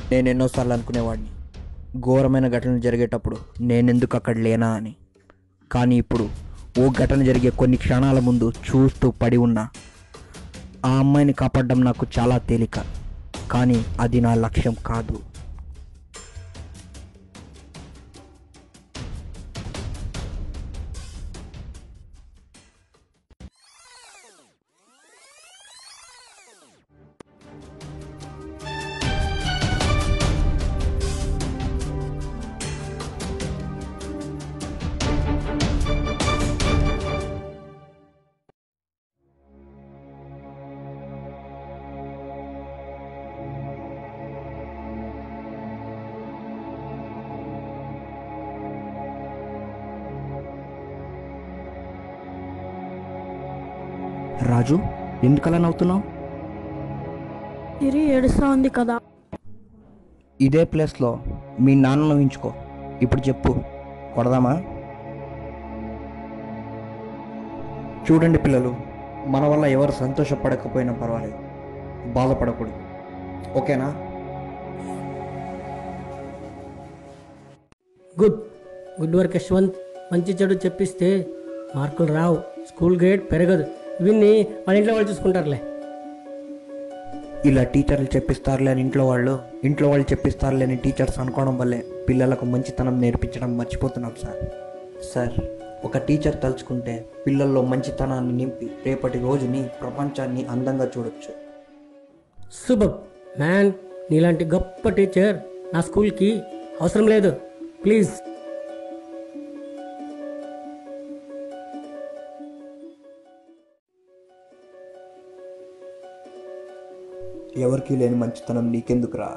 నేను ఎన్నోసార్లు అనుకునేవాడిని ఘోరమైన ఘటనలు జరిగేటప్పుడు నేనెందుకు అక్కడ లేనా అని కానీ ఇప్పుడు ఓ ఘటన జరిగే కొన్ని క్షణాల ముందు చూస్తూ పడి ఉన్నా ఆ అమ్మాయిని కాపాడడం నాకు చాలా తేలిక కానీ అది నా లక్ష్యం కాదు రాజు ఎందుకలా నవ్వుతున్నావు సిరి ఏడుస్తా ఉంది కదా ఇదే ప్లేస్లో మీ నాన్నను ఊహించుకో ఇప్పుడు చెప్పు కొడదామా చూడండి పిల్లలు మన వల్ల ఎవరు సంతోషపడకపోయినా పర్వాలేదు బాధపడకూడదు ఓకేనా గుడ్ గుడ్ వర్క్ యశ్వంత్ మంచి చెడు చెప్పిస్తే మార్కులు రావు స్కూల్ గ్రేడ్ పెరగదు ఇవన్నీ వాళ్ళ ఇంట్లో వాళ్ళు చూసుకుంటారులే ఇలా టీచర్లు చెప్పిస్తారులే అని ఇంట్లో వాళ్ళు ఇంట్లో వాళ్ళు చెప్పిస్తారులే అని టీచర్స్ అనుకోవడం వల్లే పిల్లలకు మంచితనం నేర్పించడం మర్చిపోతున్నాం సార్ సార్ ఒక టీచర్ తలుచుకుంటే పిల్లల్లో మంచితనాన్ని నింపి రేపటి రోజుని ప్రపంచాన్ని అందంగా చూడొచ్చు సూపర్ మ్యాన్ నీలాంటి గొప్ప టీచర్ నా స్కూల్కి అవసరం లేదు ప్లీజ్ ఎవరికి లేని మంచితనం నీకెందుకురా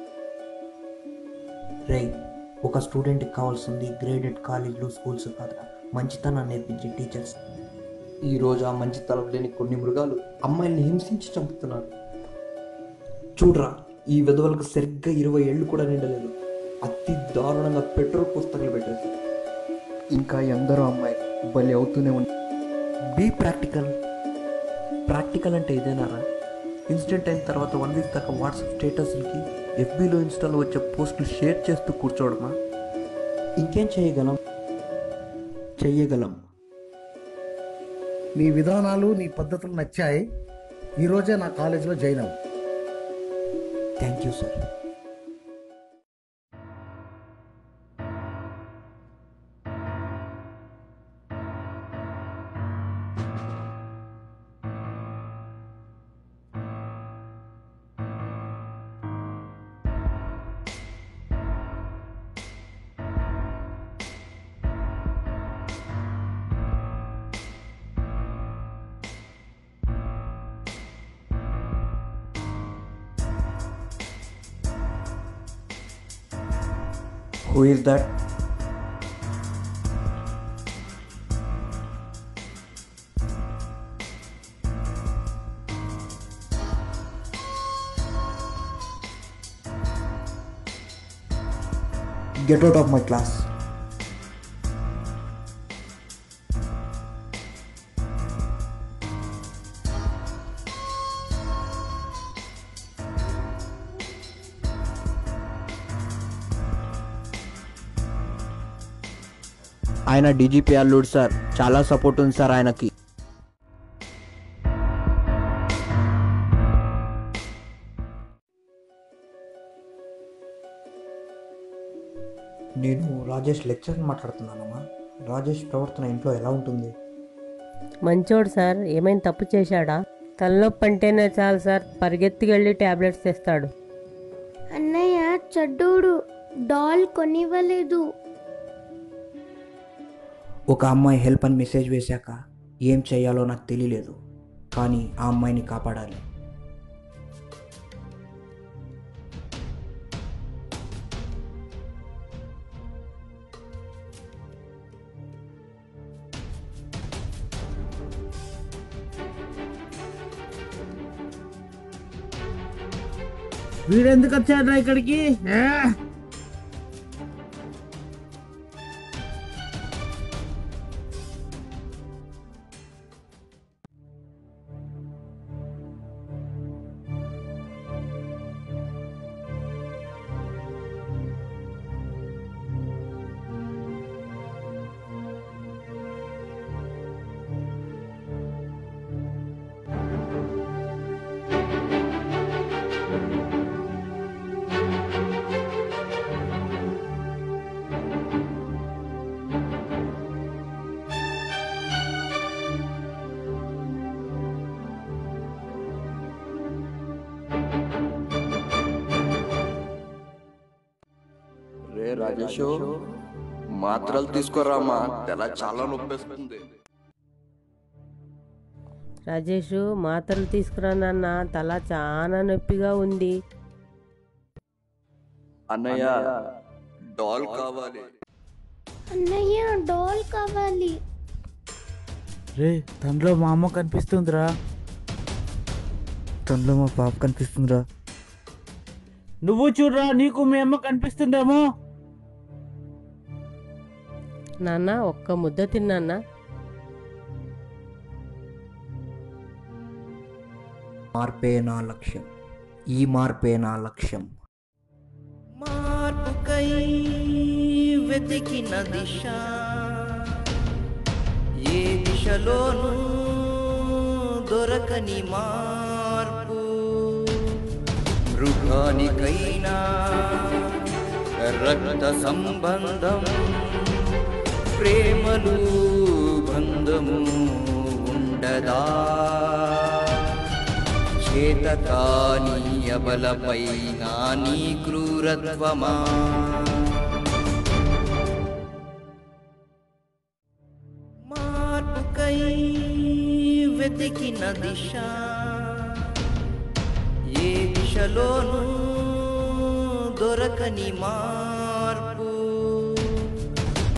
రే ఒక స్టూడెంట్కి కావాల్సింది గ్రేడెడ్ కాలేజీలు స్కూల్స్ కాదు మంచితనాన్ని నేర్పించే టీచర్స్ ఈరోజు ఆ మంచితనం లేని కొన్ని మృగాలు అమ్మాయిల్ని హింసించి చంపుతున్నారు చూడరా ఈ విధవలకు సరిగ్గా ఇరవై ఏళ్ళు కూడా నిండలేదు అతి దారుణంగా పెట్రోల్ పుస్తకాలు పెట్టేసి ఇంకా ఎందరో అమ్మాయిలు బలి అవుతూనే ఉన్నాయి బీ ప్రాక్టికల్ ప్రాక్టికల్ అంటే ఇదేనారా ఇన్సిడెంట్ అయిన తర్వాత వన్ వీక్ దాకా వాట్సాప్ స్టేటస్లకి ఎఫ్బీలో ఇన్స్టాలో వచ్చే పోస్టులు షేర్ చేస్తూ కూర్చోవడమా ఇంకేం చేయగలం చెయ్యగలం నీ విధానాలు నీ పద్ధతులు నచ్చాయి ఈరోజే నా కాలేజీలో జాయిన్ అవ్వు thank you sir who is that Get out of my class. ఆయన డీజీపీ అల్లుడు సార్ చాలా సపోర్ట్ ఉంది సార్ ఆయనకి నేను రాజేష్ లెక్చర్ మాట్లాడుతున్నానమ్మా రాజేష్ ప్రవర్తన ఇంట్లో ఎలా ఉంటుంది మంచోడు సార్ ఏమైనా తప్పు చేశాడా తలనొప్పి అంటేనే చాలు సార్ పరిగెత్తికెళ్ళి ట్యాబ్లెట్స్ తెస్తాడు అన్నయ్య చెడ్డోడు డాల్ కొనివ్వలేదు ఒక అమ్మాయి హెల్ప్ అని మెసేజ్ వేశాక ఏం చేయాలో నాకు తెలియలేదు కానీ ఆ అమ్మాయిని కాపాడాలి వీడెందుకు వచ్చాడ్రా ఇక్కడికి ఆ? రాజేషు మాత్రలు తీసుకురామా తెల చాలా నొప్పేస్తుంది రాజేషు మాత్రలు తీసుకురా నాన్న తల చాలా నొప్పిగా ఉంది అన్నయ్య డాల్ కావాలి అన్నయ్య డాల్ కావాలి రే తనలో మా అమ్మ కనిపిస్తుందిరా తనలో మా పాప కనిపిస్తుందిరా నువ్వు చూడరా నీకు మీ అమ్మ కనిపిస్తుందేమో నాన్న ఒక్క ముద్ద తిన్నానా మార్పే నా లక్ష్యం ఈ మార్పే నా లక్ష్యం మార్పుకై వెతికిన దిశ ఏ దిశలోనూ దొరకని మార్పు మృగానికైనా రక్త సంబంధం ప్రేమలు బంధము ఉండదా చేతకాని అబలపై నాని క్రూరత్వమా మార్పుకై వెతికిన దిశ ఏ దిశలోనూ దొరకని మా